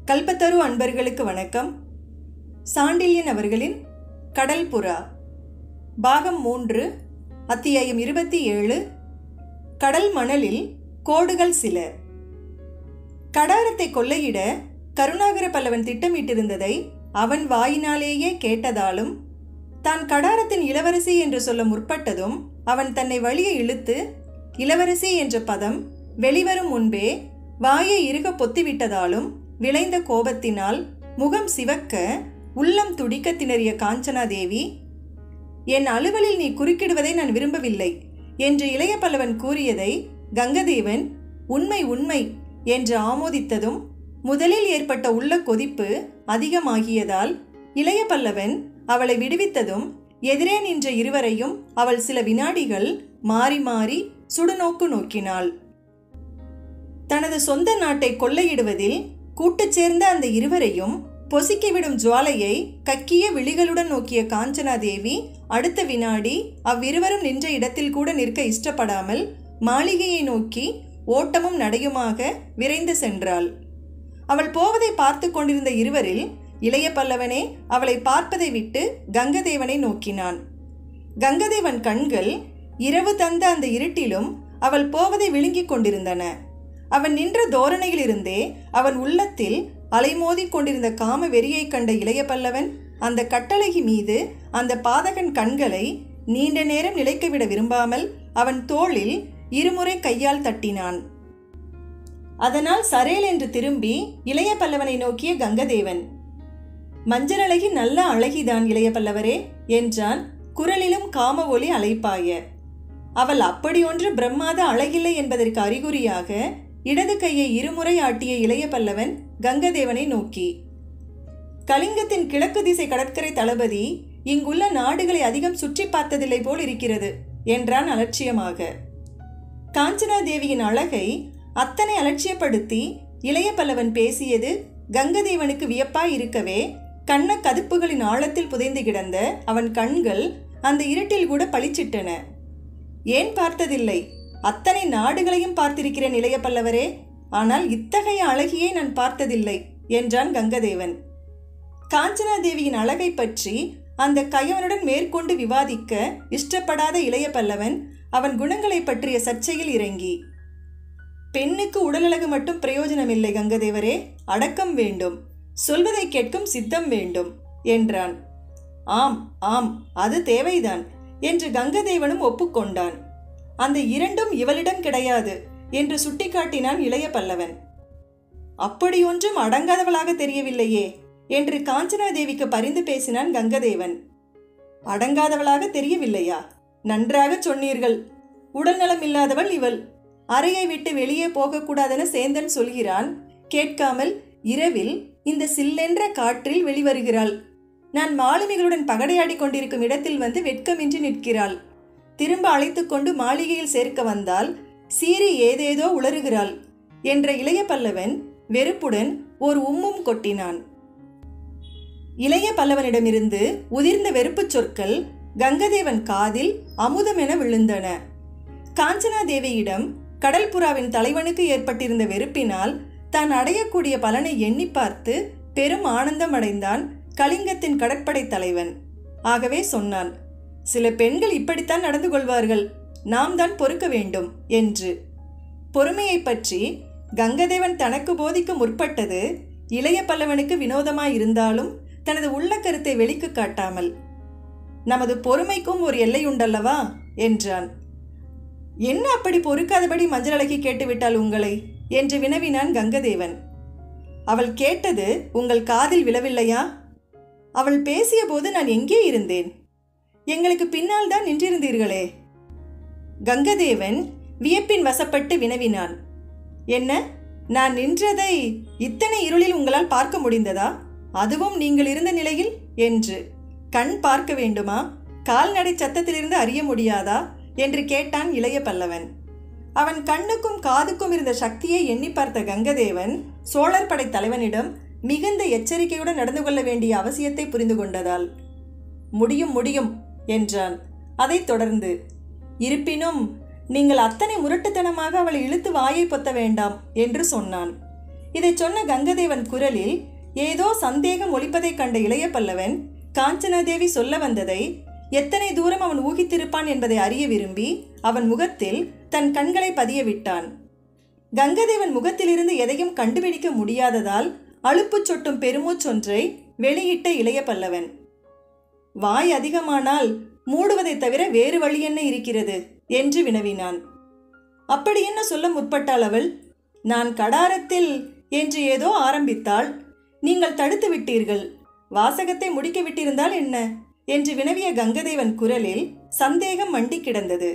கல்பத்தரு அன்பர்களுக்கு வணக்கம் சாண்டில்யன் அவர்களின் கடல் புறா பாகம் மூன்று அத்தியாயம் இருபத்தி ஏழு கடல் மணலில் கோடுகள் சில கடாரத்தை கொள்ளையிட கருணாகர பல்லவன் திட்டமிட்டிருந்ததை அவன் வாயினாலேயே கேட்டதாலும் தான் கடாரத்தின் இளவரசி என்று சொல்ல முற்பட்டதும் அவன் தன்னை வழியே இழுத்து இளவரசி என்ற பதம் வெளிவரும் முன்பே வாயை இறுக பொத்திவிட்டதாலும் விளைந்த கோபத்தினால் முகம் சிவக்க உள்ளம் துடிக்க திணறிய காஞ்சனாதேவி என் அலுவலில் நீ குறுக்கிடுவதை நான் விரும்பவில்லை என்று இளைய பல்லவன் கூறியதை கங்கதேவன் உண்மை உண்மை என்று ஆமோதித்ததும் முதலில் ஏற்பட்ட உள்ள கொதிப்பு அதிகமாகியதால் இளைய பல்லவன் அவளை விடுவித்ததும் எதிரே நின்ற இருவரையும் அவள் சில வினாடிகள் மாறி மாறி சுடுநோக்கு நோக்கினாள் தனது சொந்த நாட்டை கொள்ளையிடுவதில் கூட்டுச் சேர்ந்த அந்த இருவரையும் பொசுக்கிவிடும் ஜுவாலையை கக்கிய விழிகளுடன் நோக்கிய காஞ்சனாதேவி அடுத்த வினாடி அவ்விருவரும் நின்ற இடத்தில் கூட நிற்க இஷ்டப்படாமல் மாளிகையை நோக்கி ஓட்டமும் நடையுமாக விரைந்து சென்றாள் அவள் போவதை பார்த்து கொண்டிருந்த இருவரில் இளைய பல்லவனே அவளை பார்ப்பதை விட்டு கங்கதேவனை நோக்கினான் கங்கதேவன் கண்கள் இரவு தந்த அந்த இருட்டிலும் அவள் போவதை விழுங்கிக் கொண்டிருந்தன அவன் நின்ற தோரணையிலிருந்தே அவன் உள்ளத்தில் அலைமோதிக் கொண்டிருந்த காம வெறியைக் கண்ட இளைய பல்லவன் அந்த கட்டளகி மீது அந்த பாதகன் கண்களை நீண்ட நேரம் நிலைக்கவிட விரும்பாமல் அவன் தோளில் இருமுறை கையால் தட்டினான் அதனால் சரேல் என்று திரும்பி இளைய பல்லவனை நோக்கிய கங்கதேவன் மஞ்சள் அழகி நல்ல அழகிதான் இளைய பல்லவரே என்றான் குரலிலும் காம ஒலி அலைப்பாய அவள் அப்படியொன்று பிரம்மாத அழகில்லை என்பதற்கு அறிகுறியாக இடது கையை இருமுறை ஆட்டிய இளைய பல்லவன் கங்கதேவனை நோக்கி கலிங்கத்தின் கிழக்கு திசை கடற்கரை தளபதி இங்குள்ள நாடுகளை அதிகம் சுற்றி பார்த்ததில்லை போல் இருக்கிறது என்றான் அலட்சியமாக காஞ்சனா தேவியின் அழகை அத்தனை அலட்சியப்படுத்தி இளைய பல்லவன் பேசியது கங்கதேவனுக்கு வியப்பாய் இருக்கவே கண்ண கதுப்புகளின் ஆழத்தில் புதைந்து கிடந்த அவன் கண்கள் அந்த இருட்டில் கூட பளிச்சிட்டன ஏன் பார்த்ததில்லை அத்தனை நாடுகளையும் பார்த்திருக்கிறேன் இளைய பல்லவரே ஆனால் இத்தகைய அழகியை நான் பார்த்ததில்லை என்றான் கங்கதேவன் காஞ்சனாதேவியின் அழகை பற்றி அந்த கயவனுடன் மேற்கொண்டு விவாதிக்க இஷ்டப்படாத இளைய பல்லவன் அவன் குணங்களை பற்றிய சர்ச்சையில் இறங்கி பெண்ணுக்கு உடலழகு மட்டும் பிரயோஜனமில்லை கங்கதேவரே அடக்கம் வேண்டும் சொல்வதை கேட்கும் சித்தம் வேண்டும் என்றான் ஆம் ஆம் அது தேவைதான் என்று கங்கதேவனும் ஒப்புக்கொண்டான் அந்த இரண்டும் இவளிடம் கிடையாது என்று சுட்டிக்காட்டினான் இளைய பல்லவன் அப்படியொன்றும் அடங்காதவளாக தெரியவில்லையே என்று காஞ்சனாதேவிக்கு பரிந்து பேசினான் கங்கதேவன் அடங்காதவளாக தெரியவில்லையா நன்றாக சொன்னீர்கள் உடல்நலம் இல்லாதவள் இவள் அறையை விட்டு வெளியே போகக்கூடாதென சேந்தன் சொல்கிறான் கேட்காமல் இரவில் இந்த சில்லென்ற காற்றில் வெளிவருகிறாள் நான் மாலுமிகளுடன் பகடையாடி கொண்டிருக்கும் இடத்தில் வந்து வெட்கமின்றி நிற்கிறாள் திரும்ப அழைத்து கொண்டு மாளிகையில் சேர்க்க வந்தால் சீறி ஏதேதோ உளறுகிறாள் என்ற இளைய பல்லவன் வெறுப்புடன் ஒரு உம்மும் கொட்டினான் இளைய பல்லவனிடமிருந்து உதிர்ந்த வெறுப்புச் சொற்கள் கங்கதேவன் காதில் அமுதமென விழுந்தன காஞ்சனாதேவியிடம் கடல்புறாவின் தலைவனுக்கு ஏற்பட்டிருந்த வெறுப்பினால் தான் அடையக்கூடிய பலனை எண்ணி பார்த்து பெரும் ஆனந்தம் அடைந்தான் கலிங்கத்தின் கடற்படை தலைவன் ஆகவே சொன்னான் சில பெண்கள் இப்படித்தான் நடந்து கொள்வார்கள் நாம் தான் பொறுக்க வேண்டும் என்று பொறுமையை பற்றி கங்கதேவன் தனக்கு போதிக்க முற்பட்டது இளைய பல்லவனுக்கு வினோதமாயிருந்தாலும் தனது உள்ள கருத்தை வெளிக்கு காட்டாமல் நமது பொறுமைக்கும் ஒரு எல்லை உண்டல்லவா என்றான் என்ன அப்படி பொறுக்காதபடி மஞ்சள் அழகி கேட்டுவிட்டாள் உங்களை என்று வினவினான் கங்கதேவன் அவள் கேட்டது உங்கள் காதில் விழவில்லையா அவள் பேசிய போது நான் எங்கே இருந்தேன் எங்களுக்கு பின்னால் தான் நின்றிருந்தீர்களே கங்கதேவன் வியப்பின் வசப்பட்டு வினவினான் என்ன நான் நின்றதை இத்தனை இருளில் உங்களால் பார்க்க முடிந்ததா அதுவும் நீங்கள் இருந்த நிலையில் என்று கண் பார்க்க வேண்டுமா கால்நடை சத்தத்திலிருந்து அறிய முடியாதா என்று கேட்டான் இளைய பல்லவன் அவன் கண்ணுக்கும் காதுக்கும் இருந்த சக்தியை எண்ணி பார்த்த கங்கதேவன் சோழர் படை தலைவனிடம் மிகுந்த எச்சரிக்கையுடன் நடந்து கொள்ள வேண்டிய அவசியத்தை புரிந்து கொண்டதால் முடியும் முடியும் என்றான் அதைத் தொடர்ந்து இருப்பினும் நீங்கள் அத்தனை முரட்டுத்தனமாக அவளை இழுத்து வாயை பொத்த வேண்டாம் என்று சொன்னான் இதைச் சொன்ன கங்கதேவன் குரலில் ஏதோ சந்தேகம் ஒலிப்பதைக் கண்ட இளைய பல்லவன் காஞ்சனாதேவி சொல்ல வந்ததை எத்தனை தூரம் அவன் ஊகித்திருப்பான் என்பதை அறிய விரும்பி அவன் முகத்தில் தன் கண்களை பதிய விட்டான் கங்கதேவன் முகத்திலிருந்து எதையும் கண்டுபிடிக்க முடியாததால் அலுப்புச் சொட்டும் பெருமூச்சொன்றை வெளியிட்ட இளைய பல்லவன் வாய் அதிகமானால் மூடுவதைத் தவிர வேறு வழி என்ன இருக்கிறது என்று வினவினான் அப்படி என்ன சொல்ல முற்பட்டாள் அவள் நான் கடாரத்தில் என்று ஏதோ ஆரம்பித்தாள் நீங்கள் தடுத்து விட்டீர்கள் வாசகத்தை முடிக்க விட்டிருந்தால் என்ன என்று வினவிய கங்கதேவன் குரலில் சந்தேகம் மண்டி கிடந்தது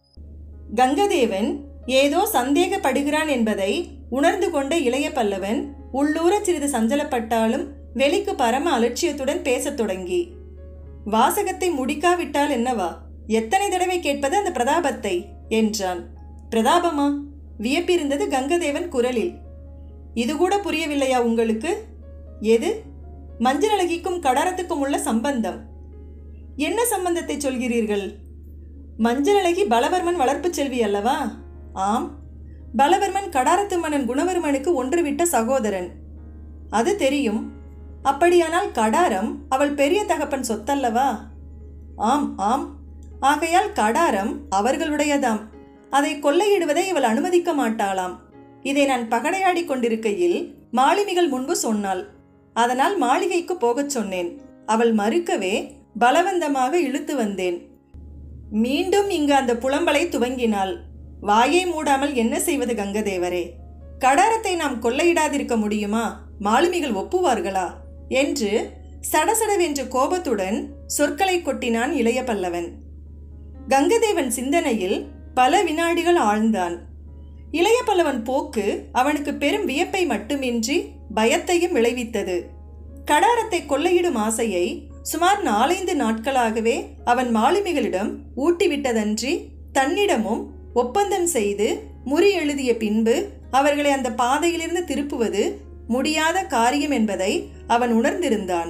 கங்கதேவன் ஏதோ சந்தேகப்படுகிறான் என்பதை உணர்ந்து கொண்ட இளைய பல்லவன் உள்ளூர சிறிது சஞ்சலப்பட்டாலும் வெளிக்கு பரம அலட்சியத்துடன் பேசத் தொடங்கி வாசகத்தை முடிக்காவிட்டால் என்னவா எத்தனை தடவை கேட்பது அந்த பிரதாபத்தை என்றான் பிரதாபமா வியப்பிருந்தது கங்கதேவன் குரலில் இது கூட புரியவில்லையா உங்களுக்கு எது மஞ்சளழகிக்கும் கடாரத்துக்கும் உள்ள சம்பந்தம் என்ன சம்பந்தத்தை சொல்கிறீர்கள் மஞ்சளழகி பலவர்மன் வளர்ப்பு செல்வி அல்லவா ஆம் பலவர்மன் கடாரத்து மன்னன் குணவர்மனுக்கு ஒன்றுவிட்ட சகோதரன் அது தெரியும் அப்படியானால் கடாரம் அவள் பெரிய தகப்பன் சொத்தல்லவா ஆம் ஆம் ஆகையால் கடாரம் அவர்களுடையதாம் அதை கொள்ளையிடுவதை இவள் அனுமதிக்க மாட்டாளாம் இதை நான் பகடையாடி கொண்டிருக்கையில் மாலுமிகள் முன்பு சொன்னாள் அதனால் மாளிகைக்கு போகச் சொன்னேன் அவள் மறுக்கவே பலவந்தமாக இழுத்து வந்தேன் மீண்டும் இங்கு அந்த புலம்பலை துவங்கினாள் வாயை மூடாமல் என்ன செய்வது கங்கதேவரே கடாரத்தை நாம் கொள்ளையிடாதிருக்க முடியுமா மாலுமிகள் ஒப்புவார்களா என்று சடசடவென்று கோபத்துடன் சொற்களை கொட்டினான் இளைய பல்லவன் கங்கதேவன் சிந்தனையில் பல வினாடிகள் ஆழ்ந்தான் இளைய பல்லவன் போக்கு அவனுக்கு பெரும் வியப்பை மட்டுமின்றி பயத்தையும் விளைவித்தது கடாரத்தை கொள்ளையிடும் ஆசையை சுமார் நாலைந்து நாட்களாகவே அவன் மாலுமிகளிடம் ஊட்டிவிட்டதன்றி தன்னிடமும் ஒப்பந்தம் செய்து முறி எழுதிய பின்பு அவர்களை அந்த பாதையிலிருந்து திருப்புவது முடியாத காரியம் என்பதை அவன் உணர்ந்திருந்தான்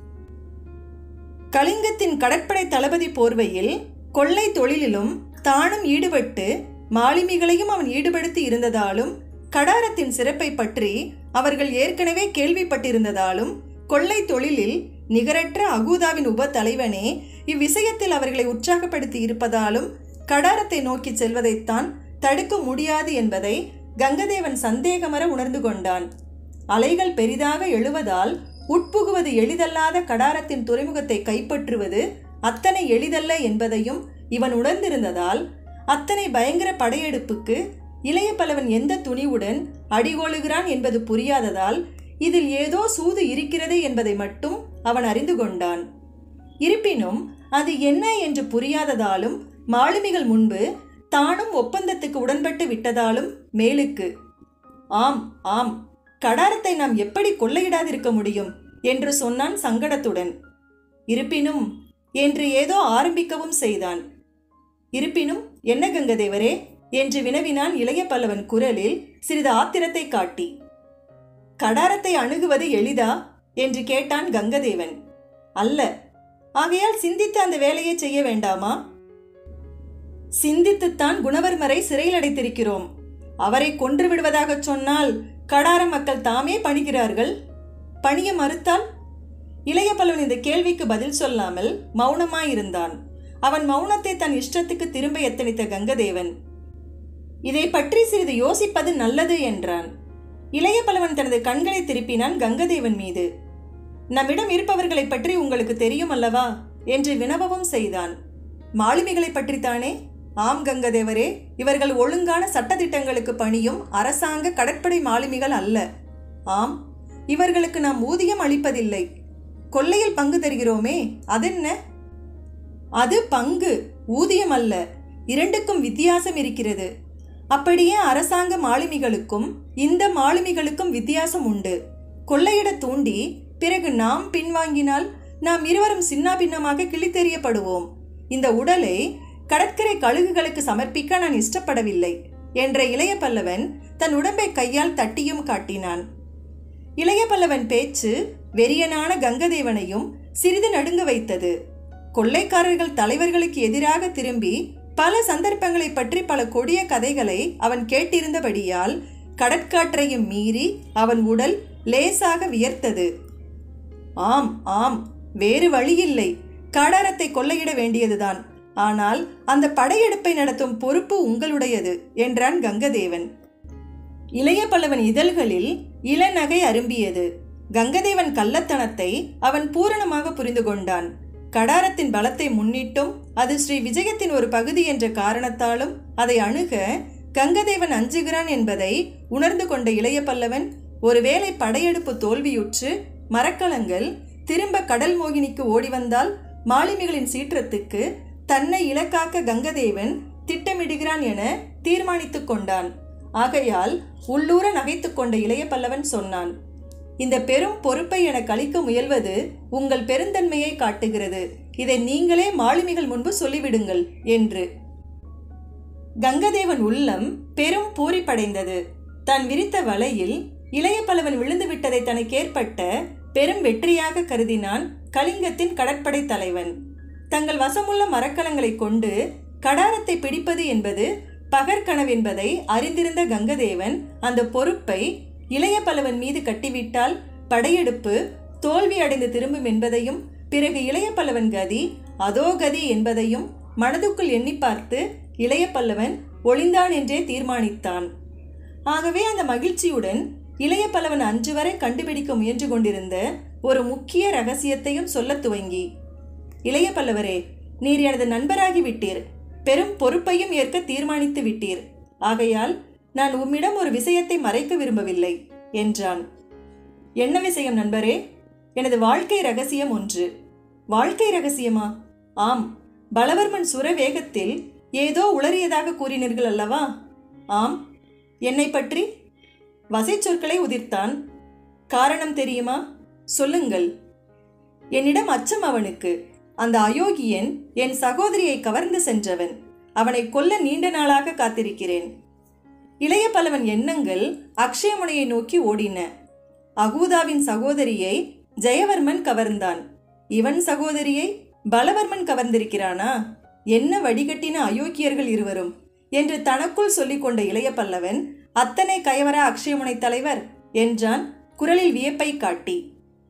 கலிங்கத்தின் கடற்படை தளபதி போர்வையில் கொள்ளை தொழிலிலும் தானும் ஈடுபட்டு மாலுமிகளையும் அவன் ஈடுபடுத்தி இருந்ததாலும் கடாரத்தின் சிறப்பை பற்றி அவர்கள் ஏற்கனவே கேள்விப்பட்டிருந்ததாலும் கொள்ளை தொழிலில் நிகரற்ற அகூதாவின் உப தலைவனே இவ்விஷயத்தில் அவர்களை உற்சாகப்படுத்தி இருப்பதாலும் கடாரத்தை நோக்கி செல்வதைத்தான் தடுக்க முடியாது என்பதை கங்கதேவன் சந்தேகமர உணர்ந்து கொண்டான் அலைகள் பெரிதாக எழுவதால் உட்புகுவது எளிதல்லாத கடாரத்தின் துறைமுகத்தை கைப்பற்றுவது அத்தனை எளிதல்ல என்பதையும் இவன் உணர்ந்திருந்ததால் அத்தனை பயங்கர படையெடுப்புக்கு இளைய பல்லவன் எந்த துணிவுடன் அடிகோளுகிறான் என்பது புரியாததால் இதில் ஏதோ சூது இருக்கிறது என்பதை மட்டும் அவன் அறிந்து கொண்டான் இருப்பினும் அது என்ன என்று புரியாததாலும் மாலுமிகள் முன்பு தானும் ஒப்பந்தத்துக்கு உடன்பட்டு விட்டதாலும் மேலுக்கு ஆம் ஆம் கடாரத்தை நாம் எப்படி கொள்ளையிடாதிருக்க முடியும் என்று சொன்னான் சங்கடத்துடன் இருப்பினும் என்று ஏதோ ஆரம்பிக்கவும் செய்தான் இருப்பினும் என்ன கங்கதேவரே என்று வினவினான் இளைய பல்லவன் குரலில் சிறிது ஆத்திரத்தை காட்டி கடாரத்தை அணுகுவது எளிதா என்று கேட்டான் கங்கதேவன் அல்ல ஆகையால் சிந்தித்து அந்த வேலையை செய்ய வேண்டாமா சிந்தித்துத்தான் குணவர்மரை சிறையில் அடைத்திருக்கிறோம் அவரை கொன்று விடுவதாகச் சொன்னால் கடார மக்கள் தாமே பணிகிறார்கள் பணிய மறுத்தால் இளைய பல்லவன் இந்த கேள்விக்கு பதில் சொல்லாமல் மௌனமாயிருந்தான் அவன் மௌனத்தை தன் இஷ்டத்துக்கு திரும்ப எத்தனித்த கங்கதேவன் இதை பற்றி சிறிது யோசிப்பது நல்லது என்றான் இளைய பல்லவன் தனது கண்களை திருப்பினான் கங்கதேவன் மீது நம்மிடம் இருப்பவர்களை பற்றி உங்களுக்கு தெரியும் அல்லவா என்று வினவவும் செய்தான் மாலுமிகளை பற்றித்தானே ஆம் கங்கதேவரே இவர்கள் ஒழுங்கான சட்டதிட்டங்களுக்கு பணியும் அரசாங்க கடற்படை மாலுமிகள் அல்ல ஆம் இவர்களுக்கு நாம் ஊதியம் அளிப்பதில்லை கொள்ளையில் பங்கு தருகிறோமே அதென்ன அது பங்கு ஊதியம் அல்ல இரண்டுக்கும் வித்தியாசம் இருக்கிறது அப்படியே அரசாங்க மாலுமிகளுக்கும் இந்த மாலுமிகளுக்கும் வித்தியாசம் உண்டு கொள்ளையிட தூண்டி பிறகு நாம் பின்வாங்கினால் நாம் இருவரும் சின்னாபின்னமாக கிழித்தெறியப்படுவோம் இந்த உடலை கடற்கரை கழுகுகளுக்கு சமர்ப்பிக்க நான் இஷ்டப்படவில்லை என்ற இளைய பல்லவன் தன் உடம்பை கையால் தட்டியும் காட்டினான் இளைய பல்லவன் பேச்சு வெறியனான கங்கதேவனையும் சிறிது நடுங்க வைத்தது கொள்ளைக்காரர்கள் தலைவர்களுக்கு எதிராக திரும்பி பல சந்தர்ப்பங்களை பற்றி பல கொடிய கதைகளை அவன் கேட்டிருந்தபடியால் கடற்காற்றையும் மீறி அவன் உடல் லேசாக வியர்த்தது ஆம் ஆம் வேறு வழியில்லை கடாரத்தை கொள்ளையிட வேண்டியதுதான் ஆனால் அந்த படையெடுப்பை நடத்தும் பொறுப்பு உங்களுடையது என்றான் கங்கதேவன் இளைய பல்லவன் இதழ்களில் இளநகை அரும்பியது கங்கதேவன் கள்ளத்தனத்தை அவன் பூரணமாக புரிந்து கொண்டான் கடாரத்தின் பலத்தை முன்னிட்டும் அது ஸ்ரீ விஜயத்தின் ஒரு பகுதி என்ற காரணத்தாலும் அதை அணுக கங்கதேவன் அஞ்சுகிறான் என்பதை உணர்ந்து கொண்ட இளைய பல்லவன் ஒருவேளை படையெடுப்பு தோல்வியுற்று மரக்கலங்கள் திரும்ப கடல் மோகினிக்கு ஓடி வந்தால் மாலுமிகளின் சீற்றத்துக்கு தன்னை இலக்காக்க கங்கதேவன் திட்டமிடுகிறான் என தீர்மானித்துக் கொண்டான் ஆகையால் உள்ளூர நகைத்துக் கொண்ட இளைய பல்லவன் சொன்னான் இந்த பெரும் பொறுப்பை எனக்கு அளிக்க முயல்வது உங்கள் பெருந்தன்மையை காட்டுகிறது இதை நீங்களே மாலுமிகள் முன்பு சொல்லிவிடுங்கள் என்று கங்கதேவன் உள்ளம் பெரும் பூரிப்படைந்தது தான் விரித்த வலையில் இளைய பல்லவன் விழுந்து விட்டதை தனக்கு ஏற்பட்ட பெரும் வெற்றியாக கருதினான் கலிங்கத்தின் கடற்படை தலைவன் தங்கள் வசமுள்ள மரக்கலங்களை கொண்டு கடாரத்தை பிடிப்பது என்பது பகற்கனவென்பதை அறிந்திருந்த கங்கதேவன் அந்த பொறுப்பை இளைய பல்லவன் மீது கட்டிவிட்டால் படையெடுப்பு தோல்வி அடைந்து திரும்பும் என்பதையும் பிறகு இளைய பல்லவன் கதி அதோ கதி என்பதையும் மனதுக்குள் எண்ணி பார்த்து இளைய பல்லவன் ஒளிந்தான் என்றே தீர்மானித்தான் ஆகவே அந்த மகிழ்ச்சியுடன் இளைய பல்லவன் அன்று வரை கண்டுபிடிக்க முயன்று கொண்டிருந்த ஒரு முக்கிய ரகசியத்தையும் சொல்லத் துவங்கி இளைய பல்லவரே நீர் எனது நண்பராகி விட்டீர் பெரும் பொறுப்பையும் ஏற்க தீர்மானித்து விட்டீர் ஆகையால் நான் உம்மிடம் ஒரு விஷயத்தை மறைக்க விரும்பவில்லை என்றான் என்ன விஷயம் நண்பரே எனது வாழ்க்கை ரகசியம் ஒன்று வாழ்க்கை ரகசியமா ஆம் பலவர்மன் சுர வேகத்தில் ஏதோ உளறியதாக கூறினீர்கள் அல்லவா ஆம் என்னை பற்றி வசை சொற்களை உதிர்த்தான் காரணம் தெரியுமா சொல்லுங்கள் என்னிடம் அச்சம் அவனுக்கு அந்த அயோக்கியன் என் சகோதரியை கவர்ந்து சென்றவன் அவனை கொல்ல நீண்ட நாளாக காத்திருக்கிறேன் இளைய பலவன் எண்ணங்கள் அக்ஷயமுனையை நோக்கி ஓடின அகூதாவின் சகோதரியை ஜெயவர்மன் கவர்ந்தான் இவன் சகோதரியை பலவர்மன் கவர்ந்திருக்கிறானா என்ன வடிகட்டின அயோக்கியர்கள் இருவரும் என்று தனக்குள் சொல்லிக்கொண்ட இளைய பல்லவன் அத்தனை கயவரா அக்ஷயமுனை தலைவர் என்றான் குரலில் வியப்பை காட்டி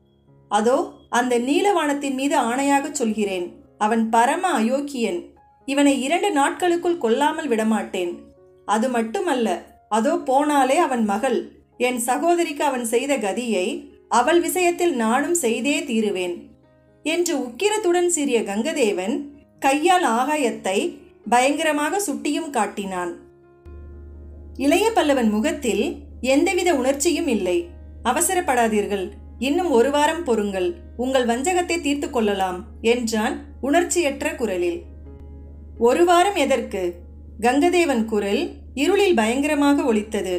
அதோ அந்த நீலவானத்தின் மீது ஆணையாகச் சொல்கிறேன் அவன் பரம அயோக்கியன் இவனை இரண்டு நாட்களுக்குள் கொல்லாமல் விடமாட்டேன் அது மட்டுமல்ல அதோ போனாலே அவன் மகள் என் சகோதரிக்கு அவன் செய்த கதியை அவள் விஷயத்தில் நானும் செய்தே தீருவேன் என்று உக்கிரத்துடன் சீறிய கங்கதேவன் கையால் ஆகாயத்தை பயங்கரமாக சுட்டியும் காட்டினான் இளைய பல்லவன் முகத்தில் எந்தவித உணர்ச்சியும் இல்லை அவசரப்படாதீர்கள் இன்னும் ஒரு வாரம் பொறுங்கள் உங்கள் வஞ்சகத்தை தீர்த்து கொள்ளலாம் என்றான் உணர்ச்சியற்ற குரலில் ஒரு வாரம் எதற்கு கங்கதேவன் குரல் இருளில் பயங்கரமாக ஒலித்தது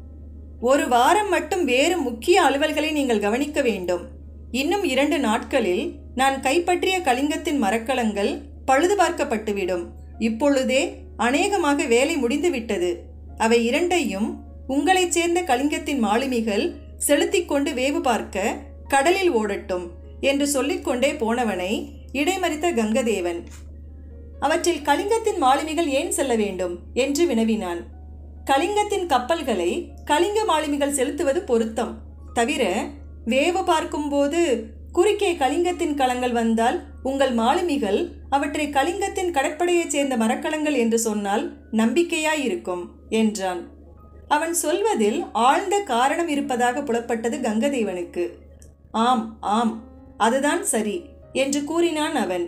ஒரு வாரம் மட்டும் வேறு முக்கிய அலுவல்களை நீங்கள் கவனிக்க வேண்டும் இன்னும் இரண்டு நாட்களில் நான் கைப்பற்றிய கலிங்கத்தின் மரக்கலங்கள் பழுது பார்க்கப்பட்டுவிடும் இப்பொழுதே அநேகமாக வேலை முடிந்துவிட்டது அவை இரண்டையும் உங்களைச் சேர்ந்த கலிங்கத்தின் மாலுமிகள் செலுத்திக் கொண்டு வேவு பார்க்க கடலில் ஓடட்டும் என்று சொல்லிக்கொண்டே போனவனை இடைமறித்த கங்கதேவன் அவற்றில் கலிங்கத்தின் மாலுமிகள் ஏன் செல்ல வேண்டும் என்று வினவினான் கலிங்கத்தின் கப்பல்களை கலிங்க மாலுமிகள் செலுத்துவது பொருத்தம் தவிர வேவு பார்க்கும்போது குறுக்கே கலிங்கத்தின் களங்கள் வந்தால் உங்கள் மாலுமிகள் அவற்றை கலிங்கத்தின் கடற்படையைச் சேர்ந்த மரக்கலங்கள் என்று சொன்னால் நம்பிக்கையாயிருக்கும் என்றான் அவன் சொல்வதில் ஆழ்ந்த காரணம் இருப்பதாக புலப்பட்டது கங்கதேவனுக்கு ஆம் ஆம் அதுதான் சரி என்று கூறினான் அவன்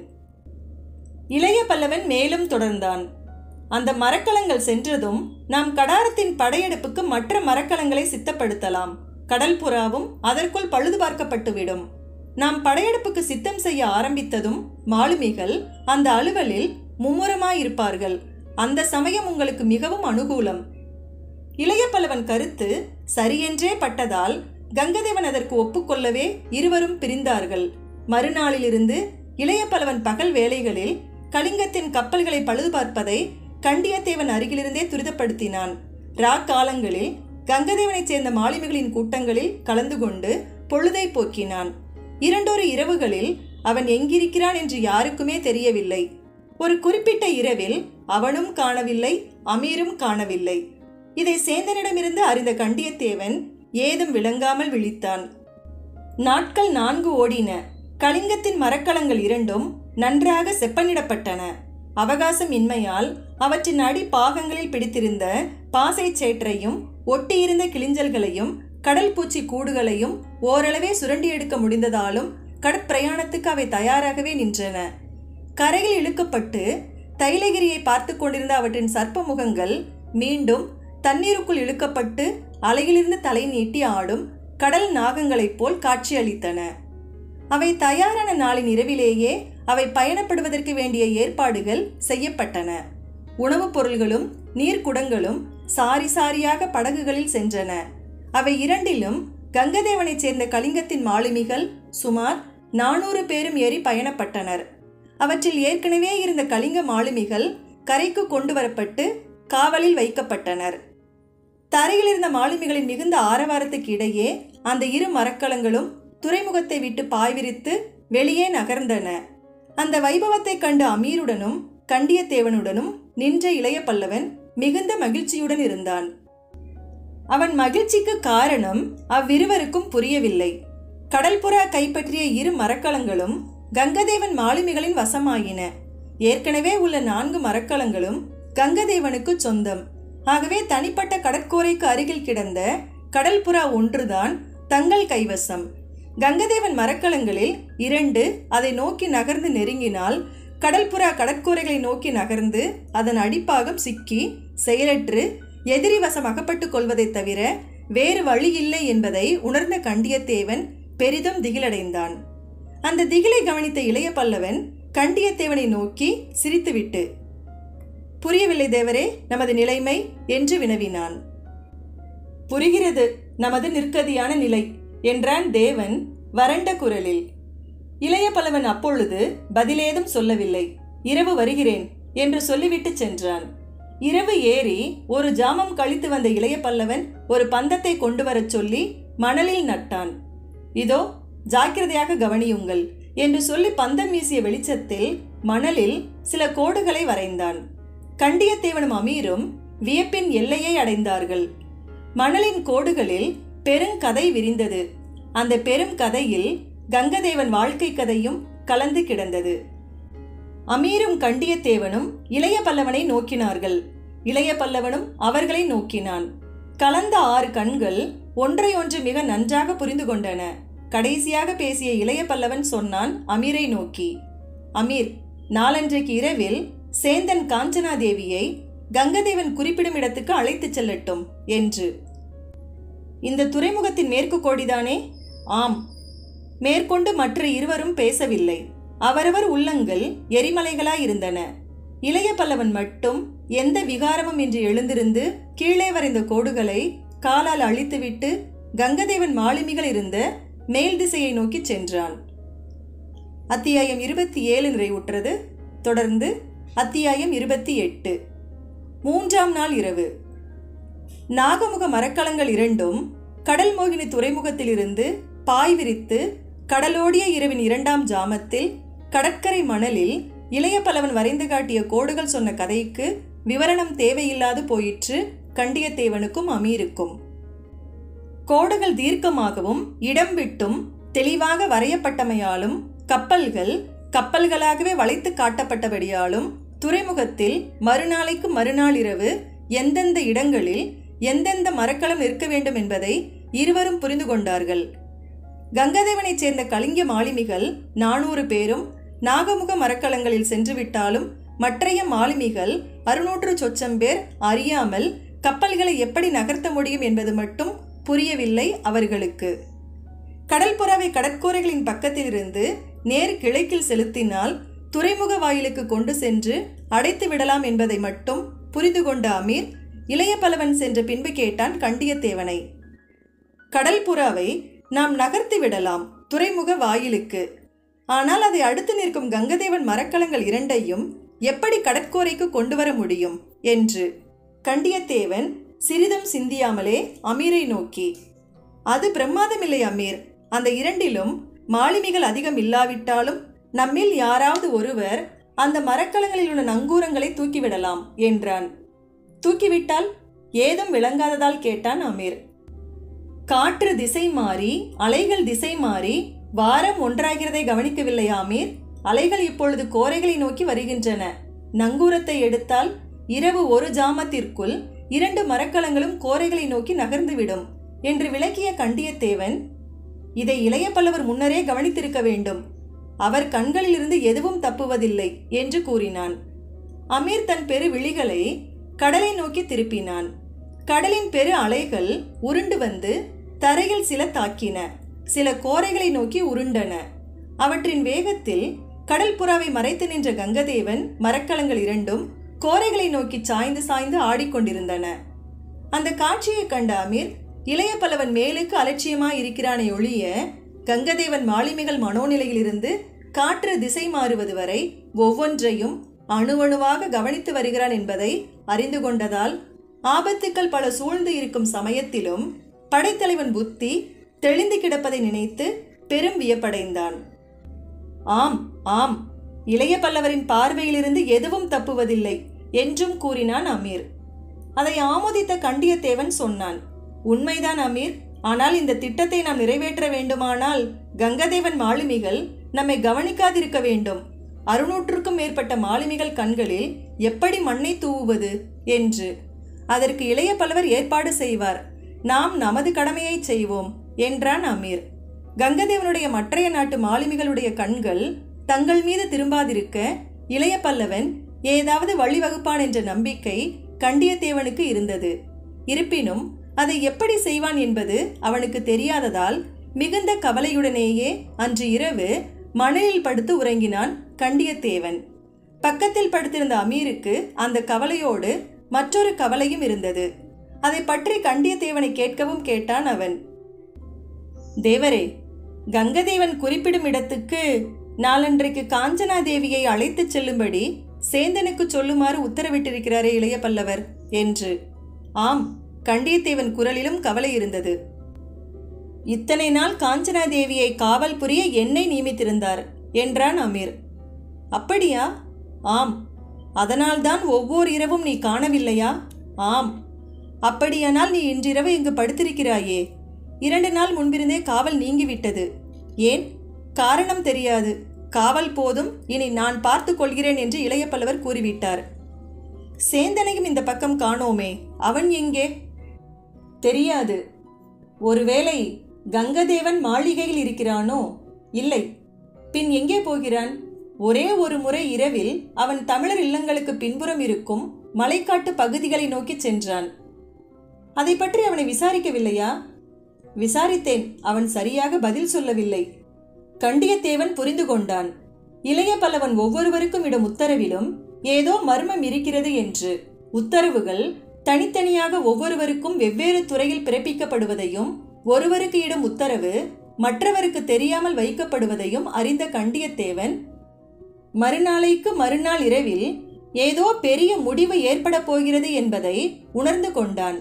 இளைய பல்லவன் மேலும் தொடர்ந்தான் அந்த மரக்கலங்கள் சென்றதும் நாம் கடாரத்தின் படையெடுப்புக்கு மற்ற மரக்கலங்களை சித்தப்படுத்தலாம் கடல் புறாவும் அதற்குள் பழுது பார்க்கப்பட்டுவிடும் நாம் படையெடுப்புக்கு சித்தம் செய்ய ஆரம்பித்ததும் மாலுமிகள் அந்த அலுவலில் மும்முரமாயிருப்பார்கள் அந்த சமயம் உங்களுக்கு மிகவும் அனுகூலம் இளைய பல்லவன் கருத்து சரியென்றே பட்டதால் கங்கதேவன் அதற்கு ஒப்புக்கொள்ளவே இருவரும் பிரிந்தார்கள் மறுநாளிலிருந்து இளைய பல்லவன் பகல் வேளைகளில் கலிங்கத்தின் கப்பல்களை பழுது பார்ப்பதை கண்டியத்தேவன் அருகிலிருந்தே துரிதப்படுத்தினான் ரா காலங்களில் கங்கதேவனைச் சேர்ந்த மாலுமிகளின் கூட்டங்களில் கலந்து கொண்டு பொழுதை போக்கினான் இரண்டொரு இரவுகளில் அவன் எங்கிருக்கிறான் என்று யாருக்குமே தெரியவில்லை ஒரு குறிப்பிட்ட இரவில் அவனும் காணவில்லை அமீரும் காணவில்லை இதை சேந்தனிடமிருந்து அறிந்த கண்டியத்தேவன் ஏதும் விளங்காமல் விழித்தான் நாட்கள் நான்கு ஓடின கலிங்கத்தின் மரக்கலங்கள் இரண்டும் நன்றாக செப்பனிடப்பட்டன அவகாசம் இன்மையால் அவற்றின் அடி பாகங்களில் பிடித்திருந்த பாசை சேற்றையும் ஒட்டியிருந்த கிளிஞ்சல்களையும் கடல் பூச்சி கூடுகளையும் ஓரளவே சுரண்டி எடுக்க முடிந்ததாலும் கடற்பிரயாணத்துக்கு அவை தயாராகவே நின்றன கரையில் இழுக்கப்பட்டு தைலகிரியை பார்த்து கொண்டிருந்த அவற்றின் சர்ப்ப முகங்கள் மீண்டும் தண்ணீருக்குள் இழுக்கப்பட்டு அலையிலிருந்து தலை நீட்டி ஆடும் கடல் நாகங்களைப் போல் காட்சியளித்தன அவை தயாரான நாளின் இரவிலேயே அவை பயணப்படுவதற்கு வேண்டிய ஏற்பாடுகள் செய்யப்பட்டன உணவுப் பொருள்களும் நீர்க்குடங்களும் சாரி சாரியாக படகுகளில் சென்றன அவை இரண்டிலும் கங்கதேவனைச் சேர்ந்த கலிங்கத்தின் மாலுமிகள் சுமார் நானூறு பேரும் ஏறி பயணப்பட்டனர் அவற்றில் ஏற்கனவே இருந்த கலிங்க மாலுமிகள் கரைக்கு கொண்டு வரப்பட்டு காவலில் வைக்கப்பட்டனர் தரையில் இருந்த மாலுமிகளின் மிகுந்த ஆரவாரத்துக்கு இடையே அந்த இரு மரக்கலங்களும் துறைமுகத்தை விட்டு பாய்விரித்து வெளியே நகர்ந்தன அந்த வைபவத்தைக் கண்டு அமீருடனும் கண்டியத்தேவனுடனும் நின்ற இளைய பல்லவன் மிகுந்த மகிழ்ச்சியுடன் இருந்தான் அவன் மகிழ்ச்சிக்கு காரணம் அவ்விருவருக்கும் புரியவில்லை கடல்புறா கைப்பற்றிய இரு மரக்கலங்களும் கங்கதேவன் மாலுமிகளின் வசமாயின ஏற்கனவே உள்ள நான்கு மரக்கலங்களும் கங்கதேவனுக்கு சொந்தம் ஆகவே தனிப்பட்ட கடற்கோரைக்கு அருகில் கிடந்த கடல்புறா ஒன்றுதான் தங்கள் கைவசம் கங்கதேவன் மரக்கலங்களில் இரண்டு அதை நோக்கி நகர்ந்து நெருங்கினால் கடல்புறா கடற்கூரைகளை நோக்கி நகர்ந்து அதன் அடிப்பாகம் சிக்கி செயலற்று எதிரி வசம் அகப்பட்டுக் கொள்வதைத் தவிர வேறு வழி இல்லை என்பதை உணர்ந்த கண்டியத்தேவன் பெரிதும் திகிலடைந்தான் அந்த திகிலை கவனித்த இளைய பல்லவன் கண்டியத்தேவனை நோக்கி சிரித்துவிட்டு புரியவில்லை தேவரே நமது நிலைமை என்று வினவினான் புரிகிறது நமது நிற்கதியான நிலை என்றான் தேவன் வறண்ட குரலில் இளைய பல்லவன் அப்பொழுது பதிலேதும் சொல்லவில்லை இரவு வருகிறேன் என்று சொல்லிவிட்டு சென்றான் இரவு ஏறி ஒரு ஜாமம் கழித்து வந்த இளைய பல்லவன் ஒரு பந்தத்தை கொண்டு வரச் சொல்லி மணலில் நட்டான் இதோ ஜாக்கிரதையாக கவனியுங்கள் என்று சொல்லி பந்தம் வீசிய வெளிச்சத்தில் மணலில் சில கோடுகளை வரைந்தான் கண்டியத்தேவனும் அமீரும் வியப்பின் எல்லையை அடைந்தார்கள் மணலின் கோடுகளில் பெருங்கதை விரிந்தது அந்த பெரும் கதையில் கங்கதேவன் வாழ்க்கை கதையும் கலந்து கிடந்தது அமீரும் கண்டியத்தேவனும் இளைய பல்லவனை நோக்கினார்கள் இளைய பல்லவனும் அவர்களை நோக்கினான் கலந்த ஆறு கண்கள் ஒன்றை ஒன்று மிக நன்றாக புரிந்து கொண்டன கடைசியாக பேசிய இளைய பல்லவன் சொன்னான் அமீரை நோக்கி அமீர் நாளன்றைக்கு இரவில் சேந்தன் காஞ்சனாதேவியை கங்கதேவன் குறிப்பிடும் இடத்துக்கு அழைத்துச் செல்லட்டும் என்று இந்த துறைமுகத்தின் மேற்கு கோடிதானே ஆம் மேற்கொண்டு மற்ற இருவரும் பேசவில்லை அவரவர் உள்ளங்கள் எரிமலைகளாயிருந்தன இளைய பல்லவன் மட்டும் எந்த விகாரமும் இன்றி எழுந்திருந்து கீழே வரைந்த கோடுகளை காலால் அழித்துவிட்டு கங்கதேவன் மாலுமிகள் இருந்த மேல் திசையை நோக்கி சென்றான் அத்தியாயம் இருபத்தி ஏழு நிறைவுற்றது தொடர்ந்து அத்தியாயம் இருபத்தி எட்டு மூன்றாம் நாள் இரவு நாகமுக மரக்கலங்கள் இரண்டும் கடல் மோகினி துறைமுகத்திலிருந்து பாய் விரித்து கடலோடிய இரவின் இரண்டாம் ஜாமத்தில் கடற்கரை மணலில் இளைய பலவன் வரைந்து காட்டிய கோடுகள் சொன்ன கதைக்கு விவரணம் தேவையில்லாது போயிற்று கண்டியத்தேவனுக்கும் அமீருக்கும் கோடுகள் தீர்க்கமாகவும் இடம் விட்டும் தெளிவாக வரையப்பட்டமையாலும் கப்பல்கள் கப்பல்களாகவே வளைத்து காட்டப்பட்டபடியாலும் துறைமுகத்தில் மறுநாளைக்கு மறுநாள் இரவு எந்தெந்த இடங்களில் எந்தெந்த மரக்கலம் இருக்க வேண்டும் என்பதை இருவரும் புரிந்து கொண்டார்கள் கங்கதேவனைச் சேர்ந்த கலிங்க மாலுமிகள் நானூறு பேரும் நாகமுக மரக்கலங்களில் சென்றுவிட்டாலும் மற்றைய மாலுமிகள் அறுநூற்று சொச்சம் பேர் அறியாமல் கப்பல்களை எப்படி நகர்த்த முடியும் என்பது மட்டும் புரியவில்லை அவர்களுக்கு கடற்புறாவை கடற்கோரைகளின் பக்கத்திலிருந்து நேர் கிழக்கில் செலுத்தினால் துறைமுக வாயிலுக்கு கொண்டு சென்று அடைத்து விடலாம் என்பதை மட்டும் புரிந்து கொண்ட அமீர் இளைய பலவன் சென்ற பின்பு கேட்டான் கண்டியத்தேவனை கடல்புறாவை நாம் நகர்த்தி விடலாம் துறைமுக வாயிலுக்கு ஆனால் அதை அடுத்து நிற்கும் கங்கதேவன் மரக்கலங்கள் இரண்டையும் எப்படி கடற்கோரைக்கு கொண்டு வர முடியும் என்று கண்டியத்தேவன் சிறிதும் சிந்தியாமலே அமீரை நோக்கி அது பிரமாதமில்லை அமீர் அந்த இரண்டிலும் மாலுமிகள் அதிகம் இல்லாவிட்டாலும் நம்மில் யாராவது ஒருவர் அந்த மரக்கலங்களில் உள்ள நங்கூரங்களை தூக்கிவிடலாம் என்றான் தூக்கிவிட்டால் ஏதும் விளங்காததால் கேட்டான் அமீர் காற்று திசை மாறி அலைகள் திசை மாறி வாரம் ஒன்றாகிறதை கவனிக்கவில்லையா அமீர் அலைகள் இப்பொழுது கோரைகளை நோக்கி வருகின்றன நங்கூரத்தை எடுத்தால் இரவு ஒரு ஜாமத்திற்குள் இரண்டு மரக்கலங்களும் கோரைகளை நோக்கி நகர்ந்துவிடும் என்று விளக்கிய கண்டியத்தேவன் இதை இளைய பல்லவர் முன்னரே கவனித்திருக்க வேண்டும் அவர் கண்களிலிருந்து எதுவும் தப்புவதில்லை என்று கூறினான் அமீர் தன் பெரு விழிகளை கடலை நோக்கி திருப்பினான் கடலின் பெரு அலைகள் உருண்டு வந்து தரையில் சில தாக்கின சில கோரைகளை நோக்கி உருண்டன அவற்றின் வேகத்தில் கடல் புறாவை மறைத்து நின்ற கங்கதேவன் மரக்கலங்கள் இரண்டும் கோரைகளை நோக்கி சாய்ந்து சாய்ந்து ஆடிக்கொண்டிருந்தன அந்த காட்சியை கண்ட அமீர் இளைய பல்லவன் மேலுக்கு அலட்சியமாய் இருக்கிறானே ஒழிய கங்கதேவன் மாலுமிகள் மனோநிலையிலிருந்து காற்று திசை மாறுவது வரை ஒவ்வொன்றையும் அணுவணுவாக கவனித்து வருகிறான் என்பதை அறிந்து கொண்டதால் ஆபத்துக்கள் பல சூழ்ந்து இருக்கும் சமயத்திலும் படைத்தலைவன் புத்தி தெளிந்து கிடப்பதை நினைத்து பெரும் வியப்படைந்தான் ஆம் ஆம் இளைய பல்லவரின் பார்வையிலிருந்து எதுவும் தப்புவதில்லை என்றும் கூறினான் அமீர் அதை ஆமோதித்த கண்டியத்தேவன் சொன்னான் உண்மைதான் அமீர் ஆனால் இந்த திட்டத்தை நாம் நிறைவேற்ற வேண்டுமானால் கங்கதேவன் மாலுமிகள் நம்மை கவனிக்காதிருக்க வேண்டும் அறுநூற்றுக்கும் மேற்பட்ட மாலுமிகள் கண்களில் எப்படி மண்ணை தூவுவது என்று அதற்கு இளைய பல்லவர் ஏற்பாடு செய்வார் நாம் நமது கடமையை செய்வோம் என்றான் அமீர் கங்கதேவனுடைய மற்றைய நாட்டு மாலுமிகளுடைய கண்கள் தங்கள் மீது திரும்பாதிருக்க இளைய பல்லவன் ஏதாவது வழிவகுப்பான் என்ற நம்பிக்கை கண்டியத்தேவனுக்கு இருந்தது இருப்பினும் அதை எப்படி செய்வான் என்பது அவனுக்கு தெரியாததால் மிகுந்த கவலையுடனேயே அன்று இரவு மணலில் படுத்து உறங்கினான் கண்டியத்தேவன் பக்கத்தில் படுத்திருந்த அமீருக்கு அந்த கவலையோடு மற்றொரு கவலையும் இருந்தது அதை பற்றி கண்டியத்தேவனை கேட்கவும் கேட்டான் அவன் தேவரே கங்கதேவன் குறிப்பிடும் இடத்துக்கு நாளன்றைக்கு காஞ்சனா தேவியை அழைத்துச் செல்லும்படி சேந்தனுக்கு சொல்லுமாறு உத்தரவிட்டிருக்கிறாரே இளைய பல்லவர் என்று ஆம் கண்டியத்தேவன் குரலிலும் கவலை இருந்தது இத்தனை நாள் காஞ்சனா தேவியை காவல் புரிய என்னை நியமித்திருந்தார் என்றான் அமீர் அப்படியா ஆம் அதனால்தான் ஒவ்வொரு இரவும் நீ காணவில்லையா ஆம் அப்படியானால் நீ இன்றிரவு இங்கு படுத்திருக்கிறாயே இரண்டு நாள் முன்பிருந்தே காவல் நீங்கிவிட்டது ஏன் காரணம் தெரியாது காவல் போதும் இனி நான் பார்த்து கொள்கிறேன் என்று இளைய பல்லவர் கூறிவிட்டார் சேந்தனையும் இந்த பக்கம் காணோமே அவன் எங்கே தெரியாது ஒருவேளை கங்கதேவன் மாளிகையில் இருக்கிறானோ இல்லை பின் எங்கே போகிறான் ஒரே ஒரு முறை இரவில் அவன் தமிழர் இல்லங்களுக்கு பின்புறம் இருக்கும் மலைக்காட்டு பகுதிகளை நோக்கி சென்றான் அதை பற்றி அவனை விசாரிக்கவில்லையா விசாரித்தேன் அவன் சரியாக பதில் சொல்லவில்லை கண்டியத்தேவன் புரிந்து கொண்டான் இளைய பல்லவன் ஒவ்வொருவருக்கும் இடும் உத்தரவிலும் ஏதோ மர்மம் இருக்கிறது என்று உத்தரவுகள் தனித்தனியாக ஒவ்வொருவருக்கும் வெவ்வேறு துறையில் பிறப்பிக்கப்படுவதையும் ஒருவருக்கு இடும் உத்தரவு மற்றவருக்கு தெரியாமல் வைக்கப்படுவதையும் அறிந்த கண்டியத்தேவன் மறுநாளைக்கு மறுநாள் இரவில் ஏதோ பெரிய முடிவு ஏற்பட போகிறது என்பதை உணர்ந்து கொண்டான்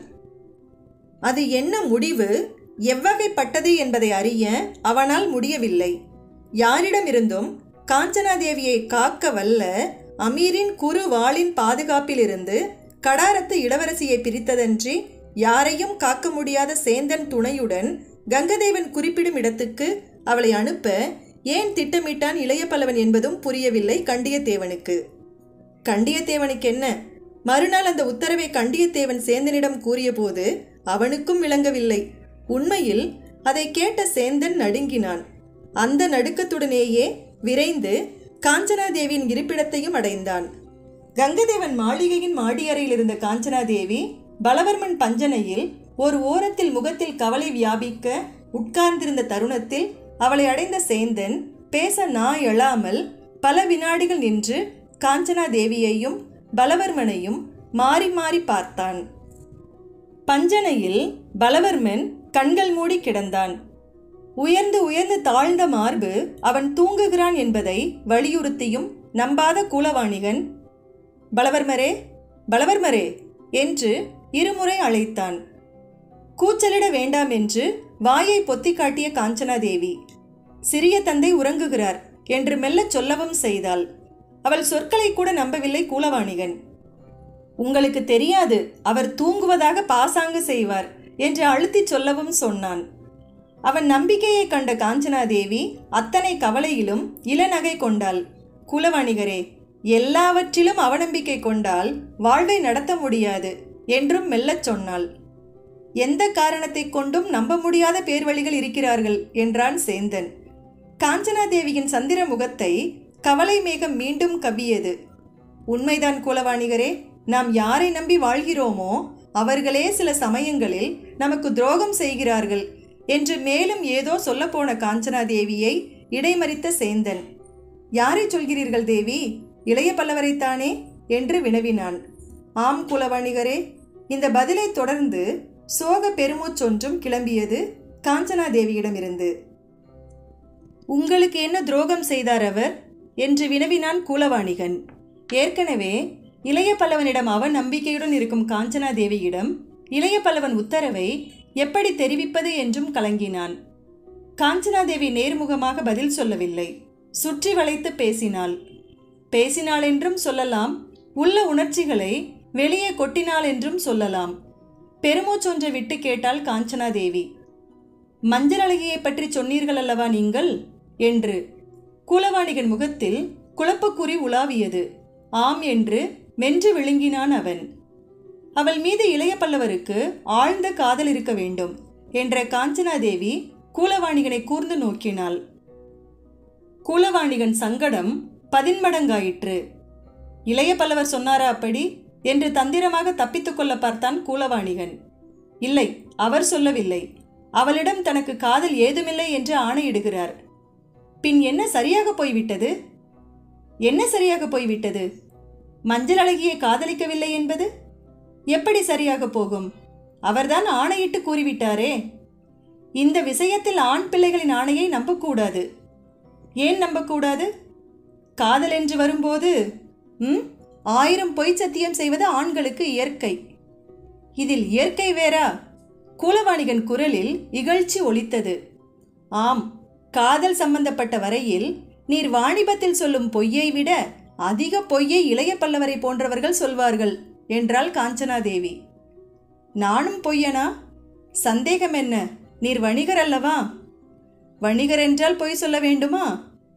அது என்ன முடிவு எவ்வகைப்பட்டது என்பதை அறிய அவனால் முடியவில்லை யாரிடமிருந்தும் காஞ்சனாதேவியை காக்க வல்ல அமீரின் குறு வாளின் பாதுகாப்பிலிருந்து கடாரத்து இளவரசியை பிரித்ததன்றி யாரையும் காக்க முடியாத சேந்தன் துணையுடன் கங்கதேவன் குறிப்பிடும் இடத்துக்கு அவளை அனுப்ப ஏன் திட்டமிட்டான் இளைய பல்லவன் என்பதும் புரியவில்லை கண்டியத்தேவனுக்கு கண்டியத்தேவனுக்கு என்ன மறுநாள் அந்த உத்தரவை கண்டியத்தேவன் சேந்தனிடம் கூறியபோது அவனுக்கும் விளங்கவில்லை உண்மையில் அதை கேட்ட சேந்தன் நடுங்கினான் அந்த நடுக்கத்துடனேயே விரைந்து காஞ்சனாதேவியின் இருப்பிடத்தையும் அடைந்தான் கங்கதேவன் மாளிகையின் மாடியறையில் இருந்த காஞ்சனாதேவி பலவர்மன் பஞ்சனையில் ஒரு ஓரத்தில் முகத்தில் கவலை வியாபிக்க உட்கார்ந்திருந்த தருணத்தில் அவளை அடைந்த சேந்தன் பேச நா எழாமல் பல வினாடிகள் நின்று காஞ்சனா தேவியையும் பலவர்மனையும் மாறி மாறி பார்த்தான் பஞ்சனையில் பலவர்மன் கண்கள் மூடி கிடந்தான் உயர்ந்து உயர்ந்து தாழ்ந்த மார்பு அவன் தூங்குகிறான் என்பதை வலியுறுத்தியும் நம்பாத கூலவாணிகன் பலவர்மரே பலவர்மரே என்று இருமுறை அழைத்தான் கூச்சலிட வேண்டாம் என்று வாயை பொத்தி காட்டிய காஞ்சனாதேவி சிறிய தந்தை உறங்குகிறார் என்று மெல்லச் சொல்லவும் செய்தாள் அவள் சொற்களை கூட நம்பவில்லை கூலவாணிகன் உங்களுக்கு தெரியாது அவர் தூங்குவதாக பாசாங்கு செய்வார் என்று அழுத்திச் சொல்லவும் சொன்னான் அவன் நம்பிக்கையை கண்ட காஞ்சனாதேவி அத்தனை கவலையிலும் இளநகை கொண்டாள் குலவணிகரே எல்லாவற்றிலும் அவநம்பிக்கை கொண்டால் வாழ்வை நடத்த முடியாது என்றும் மெல்லச் சொன்னாள் எந்த காரணத்தைக் கொண்டும் நம்ப முடியாத பேர்வழிகள் இருக்கிறார்கள் என்றான் சேந்தன் காஞ்சனாதேவியின் சந்திர முகத்தை கவலை மேகம் மீண்டும் கவ்வியது உண்மைதான் குலவாணிகரே நாம் யாரை நம்பி வாழ்கிறோமோ அவர்களே சில சமயங்களில் நமக்கு துரோகம் செய்கிறார்கள் என்று மேலும் ஏதோ சொல்லப்போன காஞ்சனாதேவியை இடைமறித்த சேந்தன் யாரை சொல்கிறீர்கள் தேவி இளைய பல்லவரைத்தானே என்று வினவினான் ஆம் குலவணிகரே இந்த பதிலை தொடர்ந்து சோக பெருமூச்சொன்றும் கிளம்பியது காஞ்சனாதேவியிடமிருந்து உங்களுக்கு என்ன துரோகம் செய்தார் அவர் என்று வினவினான் கூலவாணிகன் ஏற்கனவே இளைய பல்லவனிடம் அவன் நம்பிக்கையுடன் இருக்கும் காஞ்சனாதேவியிடம் இளைய பல்லவன் உத்தரவை எப்படி தெரிவிப்பது என்றும் கலங்கினான் காஞ்சனாதேவி நேர்முகமாக பதில் சொல்லவில்லை சுற்றி வளைத்து பேசினாள் பேசினாள் என்றும் சொல்லலாம் உள்ள உணர்ச்சிகளை வெளியே கொட்டினாள் என்றும் சொல்லலாம் பெருமூச்சொன்றை விட்டு கேட்டாள் காஞ்சனாதேவி மஞ்சள் அழகியை பற்றி சொன்னீர்கள் அல்லவா நீங்கள் என்று குலவாணிகன் முகத்தில் குழப்பக்குறி உலாவியது ஆம் என்று மென்று விழுங்கினான் அவன் அவள் மீது இளைய பல்லவருக்கு ஆழ்ந்த காதல் இருக்க வேண்டும் என்ற காஞ்சனாதேவி கூலவாணிகனை கூர்ந்து நோக்கினாள் கூலவாணிகன் சங்கடம் பதின்மடங்காயிற்று இளைய பல்லவர் சொன்னாரா அப்படி என்று தந்திரமாக தப்பித்துக் கொள்ள பார்த்தான் கூலவாணிகன் இல்லை அவர் சொல்லவில்லை அவளிடம் தனக்கு காதல் ஏதுமில்லை என்று ஆணையிடுகிறார் பின் என்ன சரியாக போய்விட்டது என்ன சரியாக போய்விட்டது மஞ்சள் அழகியை காதலிக்கவில்லை என்பது எப்படி சரியாக போகும் அவர்தான் ஆணையிட்டு கூறிவிட்டாரே இந்த விஷயத்தில் ஆண் பிள்ளைகளின் ஆணையை நம்பக்கூடாது ஏன் நம்பக்கூடாது காதல் என்று வரும்போது ம் ஆயிரம் பொய் சத்தியம் செய்வது ஆண்களுக்கு இயற்கை இதில் இயற்கை வேறா கூலவாணிகன் குரலில் இகழ்ச்சி ஒலித்தது ஆம் காதல் சம்பந்தப்பட்ட வரையில் நீர் வாணிபத்தில் சொல்லும் பொய்யை விட அதிக பொய்யை இளைய பல்லவரை போன்றவர்கள் சொல்வார்கள் என்றாள் காஞ்சனாதேவி நானும் பொய்யனா சந்தேகம் என்ன நீர் வணிகர் அல்லவா வணிகர் என்றால் பொய் சொல்ல வேண்டுமா